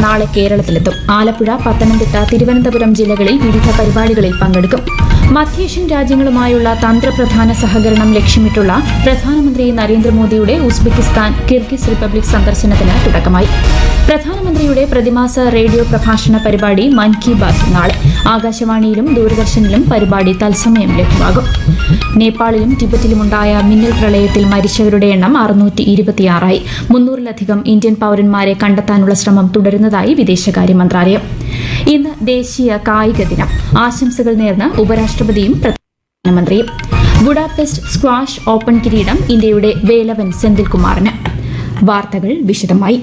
നാളെ കേരളത്തിലെത്തും ആലപ്പുഴ പത്തനംതിട്ട തിരുവനന്തപുരം ജില്ലകളിൽ വിവിധ പരിപാടികളിൽ പങ്കെടുക്കും മധ്യേഷ്യൻ രാജ്യങ്ങളുമായുള്ള തന്ത്രപ്രധാന സഹകരണം ലക്ഷ്യമിട്ടുള്ള പ്രധാനമന്ത്രി നരേന്ദ്രമോദിയുടെ ഉസ്ബെക്കിസ്ഥാൻ കിർഗിസ് റിപ്പബ്ലിക് സന്ദർശനത്തിന് തുടക്കമായി പ്രധാനമന്ത്രിയുടെ പ്രതിമാസ റേഡിയോ പ്രഭാഷണ പരിപാടി മൻ കി ബാത് നാളെ ആകാശവാണിയിലും ദൂരദർശനിലും പരിപാടി തത്സമയം ലഭ്യമാകും നേപ്പാളിലും ടിബറ്റിലുമുണ്ടായ മിന്നൽ പ്രളയത്തിൽ മരിച്ചവരുടെ എണ്ണം അറുന്നൂറ്റി ഇരുപത്തിയാറായി മുന്നൂറിലധികം ഇന്ത്യൻ പൌരന്മാരെ കണ്ടെത്താനുള്ള ശ്രമം തുടരുന്നതായി വിദേശകാര്യ മന്ത്രാലയം ഇന്ന് ദേശീയ കായിക ദിനം ആശംസകൾ നേർന്ന് ഉപരാഷ്ട്രപതിയും പ്രധാനമന്ത്രിയും ബുഡാപെസ്റ്റ് സ്ക്വാഷ് ഓപ്പൺ കിരീടം ഇന്ത്യയുടെ വേലവൻ സെന്തിൽകുമാറിന് വാർത്തകൾ വിശദമായി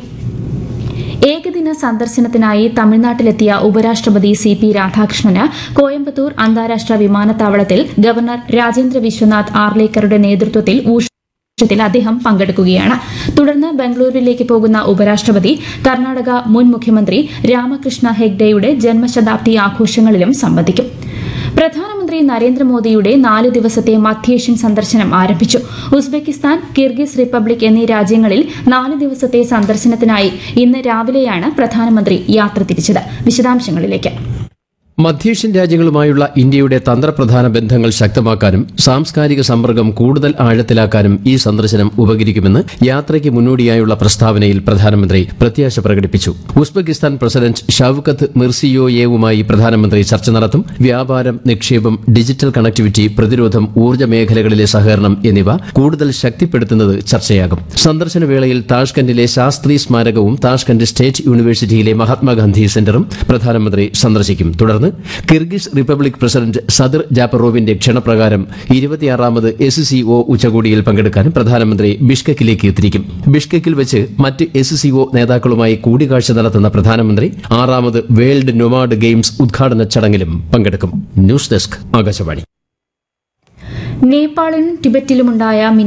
ഏകദിന സന്ദർശനത്തിനായി തമിഴ്നാട്ടിലെത്തിയ ഉപരാഷ്ട്രപതി സി പി രാധാകൃഷ്ണന് കോയമ്പത്തൂർ അന്താരാഷ്ട്ര വിമാനത്താവളത്തിൽ ഗവർണർ രാജേന്ദ്ര വിശ്വനാഥ് ആർലേക്കറുടെ നേതൃത്വത്തിൽ ഊഷ്മളത്തിൽ അദ്ദേഹം പങ്കെടുക്കുകയാണ് തുടർന്ന് ബംഗളൂരുവിലേക്ക് പോകുന്ന ഉപരാഷ്ട്രപതി കർണാടക മുൻ മുഖ്യമന്ത്രി രാമകൃഷ്ണ ഹെഗ്ഡെയുടെ ജന്മശതാബ്ദി ആഘോഷങ്ങളിലും സംബന്ധിക്കും പ്രധാനമന്ത്രി നരേന്ദ്രമോദിയുടെ നാല് ദിവസത്തെ മധ്യേഷ്യൻ സന്ദർശനം ആരംഭിച്ചു ഉസ്ബെക്കിസ്ഥാൻ കിർഗിസ് റിപ്പബ്ലിക് എന്നീ രാജ്യങ്ങളിൽ നാല് ദിവസത്തെ സന്ദർശനത്തിനായി ഇന്ന് രാവിലെയാണ് പ്രധാനമന്ത്രി യാത്ര തിരിച്ചത് വിശദാംശങ്ങളിലേക്ക് മധ്യേഷ്യൻ രാജ്യങ്ങളുമായുള്ള ഇന്ത്യയുടെ തന്ത്രപ്രധാന ബന്ധങ്ങൾ ശക്തമാക്കാനും സാംസ്കാരിക സമ്പർക്കം കൂടുതൽ ആഴത്തിലാക്കാനും ഈ സന്ദർശനം ഉപകരിക്കുമെന്ന് യാത്രയ്ക്ക് മുന്നോടിയായുള്ള പ്രസ്താവനയിൽ പ്രധാനമന്ത്രി പ്രത്യാശ പ്രകടിപ്പിച്ചു ഉസ്ബെക്കിസ്ഥാൻ പ്രസിഡന്റ് ഷൌക്കത്ത് മിർസിയോയേവുമായി പ്രധാനമന്ത്രി ചർച്ച നടത്തും വ്യാപാരം നിക്ഷേപം ഡിജിറ്റൽ കണക്ടിവിറ്റി പ്രതിരോധം ഊർജ്ജ മേഖലകളിലെ സഹകരണം എന്നിവ കൂടുതൽ ശക്തിപ്പെടുത്തുന്നത് ചർച്ചയാകും സന്ദർശന വേളയിൽ താഷ്കന്റിലെ ശാസ്ത്രി സ്മാരകവും താഷ്കന്റ് സ്റ്റേറ്റ് യൂണിവേഴ്സിറ്റിയിലെ മഹാത്മാഗാന്ധി സെന്ററും പ്രധാനമന്ത്രി സന്ദർശിക്കും തുടർന്ന് കിർഗിസ് റിപ്പബ്ലിക് പ്രസിഡന്റ് സദർ ജാപ്പറോവിന്റെ ക്ഷണപ്രകാരം ഇരുപത്തിയാറാമത് എസ് സിഒ ഉച്ചകോടിയിൽ പങ്കെടുക്കാൻ പ്രധാനമന്ത്രി ബിഷ്കക്കിലേക്ക് തിരിക്കും ബിഷ്കക്കിൽ വെച്ച് മറ്റ് എസ് സിഒ നേതാക്കളുമായി കൂടിക്കാഴ്ച നടത്തുന്ന പ്രധാനമന്ത്രി ആറാമത് വേൾഡ് നൊമാഡ് ഗെയിംസ് ഉദ്ഘാടന ചടങ്ങിലും പങ്കെടുക്കും ന്യൂസ് ഡെസ്ക് ആകാശവാണി നേപ്പാളിലും ടിബറ്റിലുമുണ്ടായ